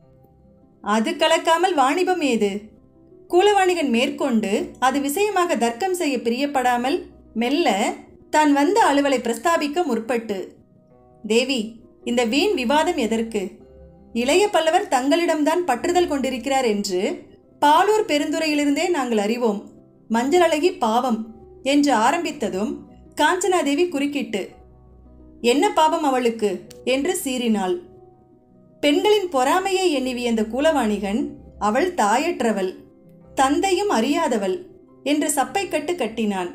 அது கலக்காமல் வாணிபம் ஏது கூலவாணிகன் மேற்கொண்டு அது விஷயமாக தர்க்கம் செய்ய பிரியப்படாமல் மெல்ல தான் வந்த அலுவலை பிரஸ்தாபிக்க முற்பட்டு தேவி இந்த வீண் விவாதம் எதற்கு இளைய பல்லவர் தங்களிடம்தான் பற்றுதல் கொண்டிருக்கிறார் என்று பாலூர் பெருந்துறையிலிருந்தே நாங்கள் அறிவோம் மஞ்சள் அழகி பாவம் என்று ஆரம்பித்ததும் காஞ்சனாதேவி குறுக்கிட்டு என்ன பாவம் அவளுக்கு என்று சீறினாள் பெண்களின் பொறாமையை எண்ணி வியந்த கூலவாணிகன் அவள் தாயற்றவள் தந்தையும் அறியாதவள் என்று சப்பை கட்டு கட்டினான்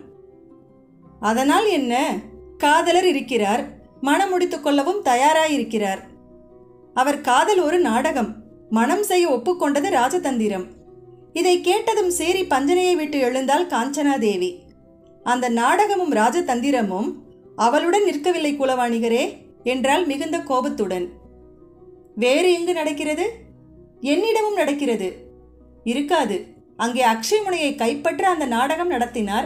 அதனால் என்ன காதலர் இருக்கிறார் மனம் முடித்துக் கொள்ளவும் தயாராயிருக்கிறார் அவர் காதல் ஒரு நாடகம் மனம் செய்ய ஒப்புக்கொண்டது ராஜதந்திரம் இதை கேட்டதும் சேரி பஞ்சனையை விட்டு எழுந்தாள் காஞ்சனாதேவி அந்த நாடகமும் ராஜதந்திரமும் அவளுடன் நிற்கவில்லை குலவாணிகரே என்றால் மிகுந்த கோபத்துடன் வேறு எங்கு நடக்கிறது என்னிடமும் நடக்கிறது இருக்காது அங்கே அக்ஷயமுனையை கைப்பற்ற அந்த நாடகம் நடத்தினார்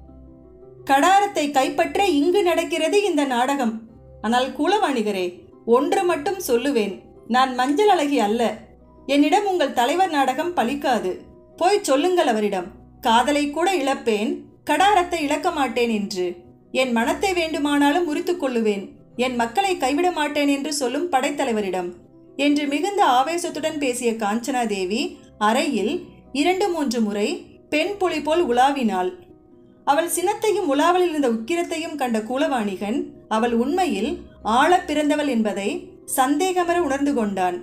கடாரத்தை கைப்பற்ற இங்கு நடக்கிறது இந்த நாடகம் ஆனால் குலவாணிகரே ஒன்று மட்டும் சொல்லுவேன் நான் மஞ்சள் அழகி அல்ல என்னிடம் உங்கள் தலைவர் நாடகம் பலிக்காது போய் சொல்லுங்கள் அவரிடம் காதலை கூட இழப்பேன் கடாரத்தை இழக்க மாட்டேன் என்று என் மனத்தை வேண்டுமானாலும் முறித்துக் கொள்ளுவேன் என் மக்களை கைவிட மாட்டேன் என்று சொல்லும் படைத்தலைவரிடம் என்று மிகுந்த ஆவேசத்துடன் பேசிய காஞ்சனாதேவி அறையில் இரண்டு மூன்று முறை பெண் புலி போல் உலாவினாள் அவள் சினத்தையும் உலாவலில் இருந்த உக்கிரத்தையும் கண்ட கூலவாணிகன் அவள் உண்மையில் ஆழப் பிறந்தவள் என்பதை சந்தேகமர உணர்ந்து கொண்டான்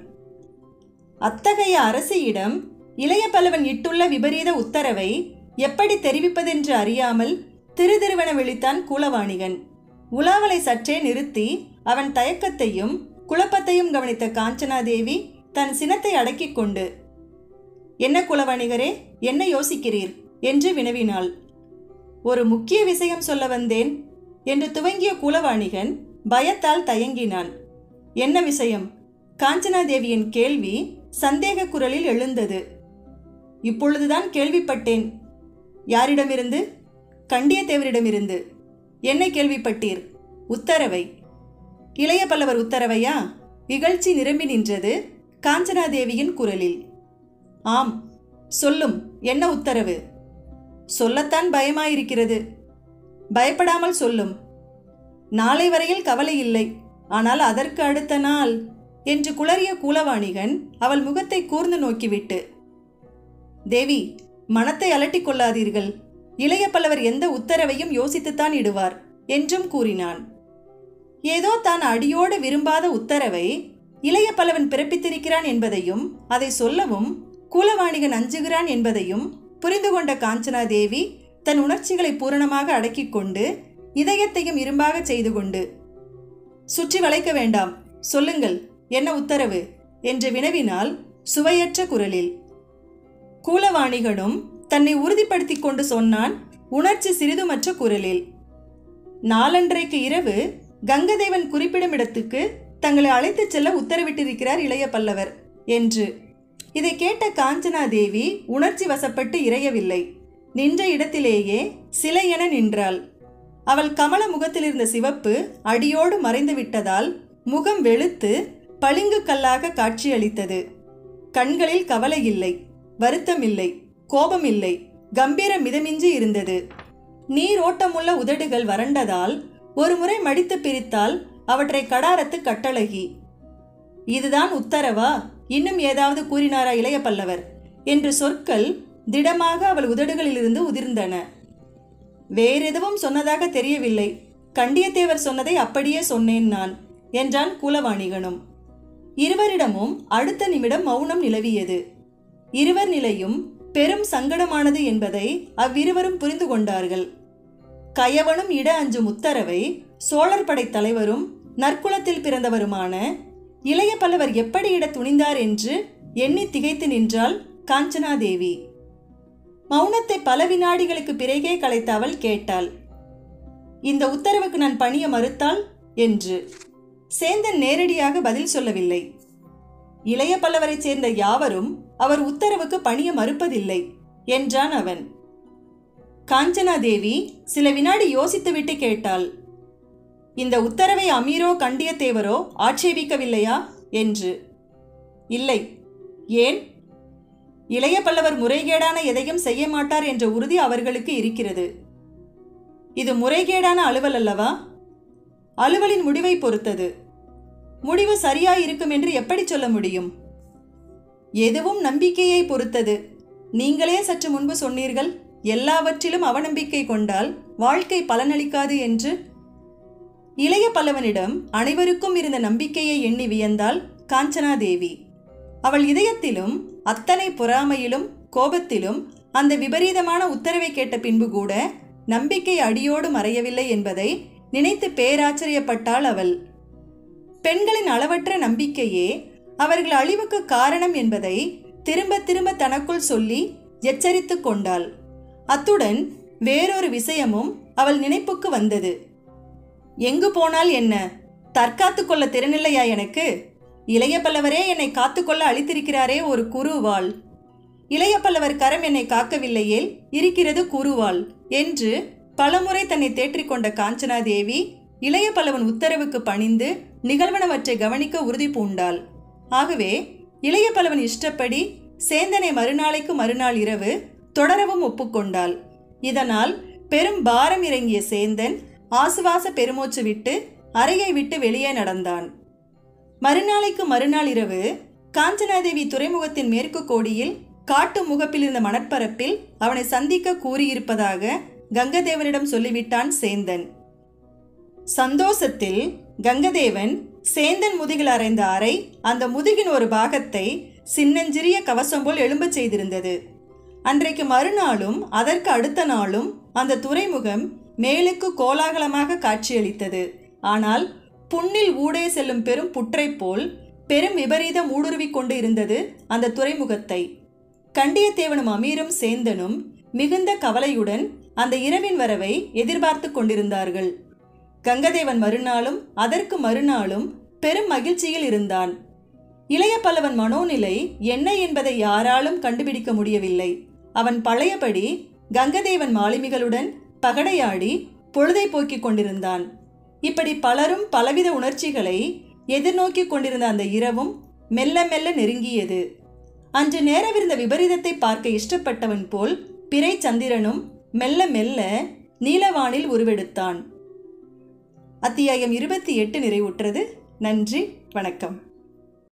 அத்தகைய அரசியிடம் இளைய பல்லவன் இட்டுள்ள விபரீத உத்தரவை எப்படி தெரிவிப்பதென்று அறியாமல் திருதிருவன விழித்தான் கூலவாணிகன் உலாவலை சற்றே நிறுத்தி அவன் தயக்கத்தையும் குழப்பத்தையும் கவனித்த காஞ்சனாதேவி தன் சினத்தை அடக்கிக் கொண்டு என்ன குலவணிகரே என்ன யோசிக்கிறீர் என்று வினவினாள் ஒரு முக்கிய விஷயம் சொல்ல வந்தேன் என்று துவங்கிய குலவாணிகன் பயத்தால் தயங்கினான் என்ன விஷயம் காஞ்சனாதேவியின் கேள்வி சந்தேக குரலில் எழுந்தது இப்பொழுதுதான் கேள்விப்பட்டேன் யாரிடமிருந்து கண்டியத்தேவரிடமிருந்து என்ன கேள்விப்பட்டீர் உத்தரவை இளைய பல்லவர் உத்தரவையா இகழ்ச்சி நிரம்பி நின்றது காஞ்சனாதேவியின் குரலில் ஆம் சொல்லும் என்ன உத்தரவு சொல்லத்தான் பயமாயிருக்கிறது பயப்படாமல் சொல்லும் நாளை வரையில் கவலை இல்லை ஆனால் அதற்கு அடுத்த நாள் என்று குளறிய கூலவாணிகன் அவள் முகத்தை கூர்ந்து நோக்கிவிட்டு தேவி மனத்தை அலட்டிக் கொள்ளாதீர்கள் இளைய பல்லவர் எந்த உத்தரவையும் யோசித்துத்தான் இடுவார் என்றும் கூறினான் ஏதோ தான் அடியோடு விரும்பாத உத்தரவை இளைய பல்லவன் பிறப்பித்திருக்கிறான் என்பதையும் அதை சொல்லவும் கூலவாணிகன் அஞ்சுகிறான் என்பதையும் புரிந்து கொண்ட காஞ்சனாதேவி தன் உணர்ச்சிகளை பூரணமாக அடக்கிக் கொண்டு இதயத்தையும் இரும்பாக செய்து கொண்டு சுற்றி வளைக்க வேண்டாம் சொல்லுங்கள் என்ன உத்தரவு என்று வினவினால் சுவையற்ற குரலில் கூலவாணிகனும் தன்னை உறுதிப்படுத்திக் கொண்டு சொன்னான் உணர்ச்சி சிறிதுமற்ற குரலில் நாளன்றைக்கு இரவு கங்கதேவன் குறிப்பிடும் இடத்துக்கு தங்களை அழைத்துச் செல்ல உத்தரவிட்டிருக்கிறார் இளைய பல்லவர் என்று இதை கேட்ட காஞ்சனாதேவி உணர்ச்சி வசப்பட்டு இறையவில்லை நின்ற இடத்திலேயே சிலை என நின்றாள் அவள் கமல முகத்தில் இருந்த சிவப்பு அடியோடு மறைந்து விட்டதால் முகம் வெளுத்து பளிங்கு கல்லாக காட்சியளித்தது கண்களில் கவலை இல்லை வருத்தம் இல்லை கோபம் இல்லை கம்பீரம் மிதமின்றி இருந்தது நீரோட்டமுள்ள உதடுகள் வறண்டதால் ஒருமுறை மடித்து பிரித்தால் அவற்றை கடாரத்து கட்டழகி இதுதான் உத்தரவா இன்னும் ஏதாவது கூறினாரா இளைய பல்லவர் என்று சொற்கள் திடமாக அவள் உதடுகளிலிருந்து உதிர்ந்தன வேறெதுவும் சொன்னதாக தெரியவில்லை கண்டியத்தேவர் சொன்னதை அப்படியே சொன்னேன் நான் என்றான் கூலவாணிகனும் இருவரிடமும் அடுத்த நிமிடம் மௌனம் நிலவியது இருவர் நிலையும் பெரும் சங்கடமானது என்பதை அவ்விருவரும் புரிந்து கொண்டார்கள் கயவனும் இட அஞ்சும் உத்தரவை சோழர் படை தலைவரும் நற்குலத்தில் பிறந்தவருமான இளைய பல்லவர் எப்படி இட துணிந்தார் என்று எண்ணி திகைத்து நின்றாள் காஞ்சனாதேவி மௌனத்தை பல வினாடிகளுக்கு பிறகே கலைத்த அவள் கேட்டாள் இந்த உத்தரவுக்கு நான் பணிய மறுத்தாள் என்று சேந்தன் நேரடியாக பதில் சொல்லவில்லை இளைய பல்லவரைச் சேர்ந்த யாவரும் அவர் உத்தரவுக்கு பணிய மறுப்பதில்லை என்றான் அவன் காஞ்சனாதேவி சில வினாடி யோசித்துவிட்டு கேட்டாள் இந்த உத்தரவை அமீரோ கண்டியத்தேவரோ ஆட்சேபிக்கவில்லையா என்று இல்லை ஏன் இளைய பல்லவர் முறைகேடான எதையும் செய்ய மாட்டார் என்ற உறுதி அவர்களுக்கு இருக்கிறது இது முறைகேடான அலுவல் அல்லவா அலுவலின் முடிவை பொறுத்தது முடிவு சரியாயிருக்கும் என்று எப்படி சொல்ல முடியும் எதுவும் நம்பிக்கையை பொறுத்தது நீங்களே சற்று முன்பு சொன்னீர்கள் எல்லாவற்றிலும் அவநம்பிக்கை கொண்டால் வாழ்க்கை பலனளிக்காது என்று இளைய பல்லவனிடம் அனைவருக்கும் இருந்த நம்பிக்கையை எண்ணி வியந்தாள் காஞ்சனாதேவி அவள் இதயத்திலும் அத்தனை பொறாமையிலும் கோபத்திலும் அந்த விபரீதமான உத்தரவை கேட்ட பின்பு கூட நம்பிக்கை அடியோடு மறையவில்லை என்பதை நினைத்து பேராச்சரியப்பட்டாள் அவள் பெண்களின் அளவற்ற நம்பிக்கையே அவர்கள் அழிவுக்கு காரணம் என்பதை திரும்ப திரும்ப தனக்குள் சொல்லி எச்சரித்து கொண்டாள் அத்துடன் வேறொரு விஷயமும் அவள் நினைப்புக்கு வந்தது எங்கு போனால் என்ன தற்காத்து கொள்ள திறனில்லையா எனக்கு இளைய பல்லவரே என்னை காத்துக்கொள்ள அளித்திருக்கிறாரே ஒரு குருவாள் இளைய பல்லவர் கரம் என்னை காக்கவில்லையேல் இருக்கிறது குருவாள் என்று பலமுறை தன்னை தேற்றிக்கொண்ட காஞ்சனாதேவி இளைய பல்லவன் உத்தரவுக்கு பணிந்து நிகழ்வனவற்றை கவனிக்க உறுதி பூண்டாள் ஆகவே இளைய பல்லவன் இஷ்டப்படி சேந்தனை மறுநாளைக்கு மறுநாள் இரவு தொடரவும் ஒப்புக்கொண்டாள் இதனால் பெரும் பாரம் இறங்கிய சேந்தன் ஆசுவாச பெருமூச்சு விட்டு அறையை விட்டு வெளியே நடந்தான் மறுநாளைக்கு மறுநாள் இரவு காஞ்சனாதேவி துறைமுகத்தின் மேற்கு கோடியில் காட்டு முகப்பில் இருந்த மணற்பரப்பில் அவனை சந்திக்க கூறியிருப்பதாக கங்கதேவனிடம் சொல்லிவிட்டான் சேந்தன் சந்தோஷத்தில் கங்கதேவன் சேந்தன் முதுகில் அறைந்த அறை அந்த முதுகின் ஒரு பாகத்தை சின்னஞ்சிறிய கவசம் போல் எழும்பச் செய்திருந்தது அன்றைக்கு மறுநாளும் அதற்கு அடுத்த நாளும் அந்த துறைமுகம் மேலுக்கு கோலாகலமாக காட்சியளித்தது ஆனால் புண்ணில் ஊடே செல்லும் பெரும் புற்றை போல் பெரும் விபரீதம் ஊடுருவிக் கொண்டு இருந்தது அந்த துறைமுகத்தை கண்டியத்தேவனும் அமீரும் சேந்தனும் மிகுந்த கவலையுடன் அந்த இரவின் வரவை எதிர்பார்த்து கொண்டிருந்தார்கள் கங்கதேவன் மறுநாளும் அதற்கு மறுநாளும் பெரும் மகிழ்ச்சியில் இருந்தான் இளைய பல்லவன் மனோநிலை என்ன என்பதை யாராலும் கண்டுபிடிக்க முடியவில்லை அவன் பழையபடி கங்கதேவன் மாலுமிகளுடன் பகடையாடி பொழுதை போக்கிக் கொண்டிருந்தான் இப்படி பலரும் பலவித உணர்ச்சிகளை எதிர்நோக்கிக் கொண்டிருந்த அந்த இரவும் மெல்ல மெல்ல நெருங்கியது அன்று நேரவிருந்த விபரீதத்தை பார்க்க இஷ்டப்பட்டவன் போல் பிறை சந்திரனும் மெல்ல மெல்ல நீலவானில் உருவெடுத்தான் அத்தியாயம் இருபத்தி எட்டு நிறைவுற்றது நன்றி வணக்கம்